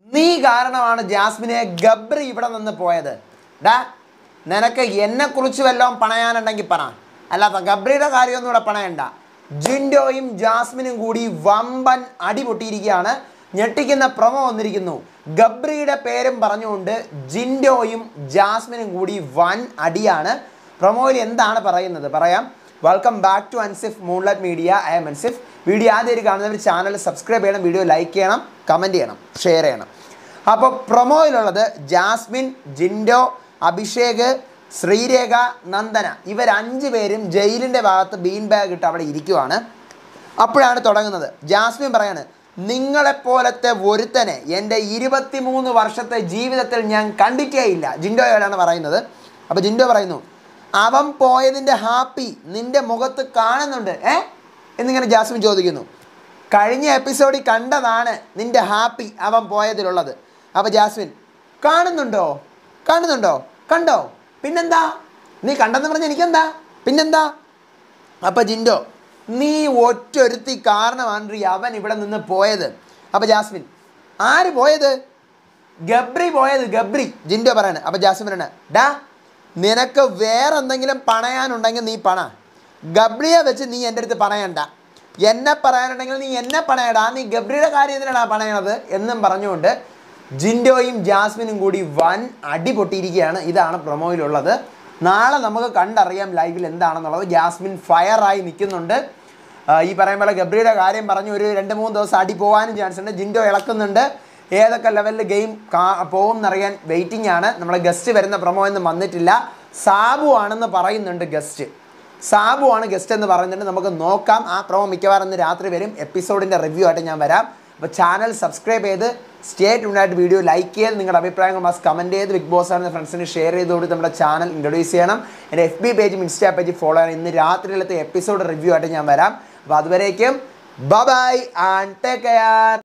നീ കാരണമാണ് ജാസ്മിനെ ഗബ്രി ഇവിടെ നിന്ന് പോയത് ഡാ നിനക്ക് എന്നെക്കുറിച്ച് വല്ലതും പണയാനുണ്ടെങ്കിൽ പറ അല്ലാത്ത ഗബ്രിയുടെ കാര്യമൊന്നും ഇവിടെ പണയണ്ട ജിൻഡോയും ജാസ്മിനും കൂടി വമ്പൻ അടി പൊട്ടിയിരിക്കുകയാണ് ഞെട്ടിക്കുന്ന പ്രമോ വന്നിരിക്കുന്നു ഗബ്രിയുടെ പേരും പറഞ്ഞുകൊണ്ട് ജിൻഡോയും ജാസ്മിനും കൂടി വൻ അടിയാണ് പ്രൊമോയിൽ എന്താണ് പറയുന്നത് പറയാം welcome back to Ansif moonlight media I'm Ansif video ആദ്യമായിട്ട് കാണുന്നവർ ചാനൽ സബ്സ്ക്രൈബ് ചെയ്യണം വീഡിയോ ലൈക്ക് ചെയ്യണം കമൻറ്റ് ചെയ്യണം ഷെയർ ചെയ്യണം അപ്പോൾ പ്രൊമോയിലുള്ളത് ജാസ്മിൻ ജിൻഡോ അഭിഷേക് ശ്രീരേഖ നന്ദന ഇവർ അഞ്ച് പേരും ജയിലിൻ്റെ ഭാഗത്ത് ബീൻ ബാഗ് ഇട്ട് അവിടെ ഇരിക്കുവാണ് അപ്പോഴാണ് തുടങ്ങുന്നത് ജാസ്മിൻ പറയാണ് നിങ്ങളെപ്പോലത്തെ ഒരുത്തനെ എൻ്റെ ഇരുപത്തിമൂന്ന് വർഷത്തെ ജീവിതത്തിൽ ഞാൻ കണ്ടിട്ടേ ഇല്ല ജിൻഡോയോടാണ് പറയുന്നത് അപ്പോൾ ജിൻഡോ പറയുന്നു അവൻ പോയതിൻ്റെ ഹാപ്പി നിൻ്റെ മുഖത്ത് കാണുന്നുണ്ട് ഏ എന്നിങ്ങനെ ജാസ്മിൻ ചോദിക്കുന്നു കഴിഞ്ഞ എപ്പിസോഡിൽ കണ്ടതാണ് നിൻ്റെ ഹാപ്പി അവൻ പോയതിലുള്ളത് അപ്പോൾ ജാസ്മിൻ കാണുന്നുണ്ടോ കാണുന്നുണ്ടോ കണ്ടോ പിന്നെന്താ നീ കണ്ടെന്ന് പറഞ്ഞ എനിക്കെന്താ പിന്നെന്താ അപ്പോൾ ജിൻഡോ നീ ഒറ്റൊരുത്തി കാരണമാണ് അവൻ ഇവിടെ നിന്ന് പോയത് അപ്പോൾ ജാസ്മിൻ ആര് പോയത് ഗബ്രി പോയത് ഗബ്രി ജിൻഡോ പറയാണ് അപ്പോൾ ജാസ്മിൻ പറയാണ് ഡാ നിനക്ക് വേറെ എന്തെങ്കിലും പണയാനുണ്ടെങ്കിൽ നീ പണ ഗബ്രിയെ വെച്ച് നീ എൻ്റെ അടുത്ത് പണയണ്ട എന്നെ പറയാനുണ്ടെങ്കിൽ നീ എന്നെ പണയടാ നീ ഗബ്രിയുടെ കാര്യം എന്തിനാണ് പറയണത് എന്നും പറഞ്ഞുകൊണ്ട് ജിൻഡോയും ജാസ്മിനും കൂടി വൻ അടി പൊട്ടിയിരിക്കുകയാണ് ഇതാണ് പ്രൊമോയിലുള്ളത് നാളെ നമുക്ക് കണ്ടറിയാം ലൈവിൽ എന്താണെന്നുള്ളത് ജാസ്മിൻ ഫയറായി നിൽക്കുന്നുണ്ട് ആ, ഈ പറയുമ്പോൾ ഗബ്രിയുടെ കാര്യം പറഞ്ഞു ഒരു രണ്ട് മൂന്ന് ദിവസം അടി പോകാനും ചാൻസ് ഉണ്ട് ജിൻഡോ ഇളക്കുന്നുണ്ട് ഏതൊക്കെ ലെവലിൽ ഗെയിം കാ പോകുമെന്നറിയാൻ വെയിറ്റിംഗ് ആണ് നമ്മുടെ ഗസ്റ്റ് വരുന്ന പ്രൊമോ ഒന്നും വന്നിട്ടില്ല സാബു ആണെന്ന് പറയുന്നുണ്ട് ഗസ്റ്റ് സാബു ആണ് ഗസ്റ്റ് എന്ന് പറയുന്നുണ്ട് നമുക്ക് നോക്കാം ആ പ്രൊമോ മിക്കവാറും ഇന്ന് രാത്രി വരും എപ്പിസോഡിൻ്റെ റിവ്യൂ ആയിട്ട് ഞാൻ വരാം അപ്പോൾ ചാനൽ സബ്സ്ക്രൈബ് ചെയ്ത് സ്റ്റേറ്റ് ഉണ്ടായിട്ട് വീഡിയോ ലൈക്ക് ചെയ്ത് നിങ്ങളുടെ അഭിപ്രായങ്ങൾ മസ്റ്റ് കമൻറ്റ് ചെയ്ത് ബിഗ് ബോസ് ആണ് ഫ്രണ്ട്സിന് ഷെയർ ചെയ്തുകൊണ്ട് നമ്മുടെ ചാനൽ ഇൻട്രൊഡ്യൂസ് ചെയ്യണം എൻ്റെ എഫ് ബി പേജും ഇൻസ്റ്റാ പേജും ഫോളോ ചെയ്യണം ഇന്ന് രാത്രിയിലത്തെ എപ്പിസോഡ് റിവ്യൂ ആയിട്ട് ഞാൻ വരാം അപ്പോൾ അതുവരേക്കും ബൈ ആൻഡ് ടേക്ക് കെയർ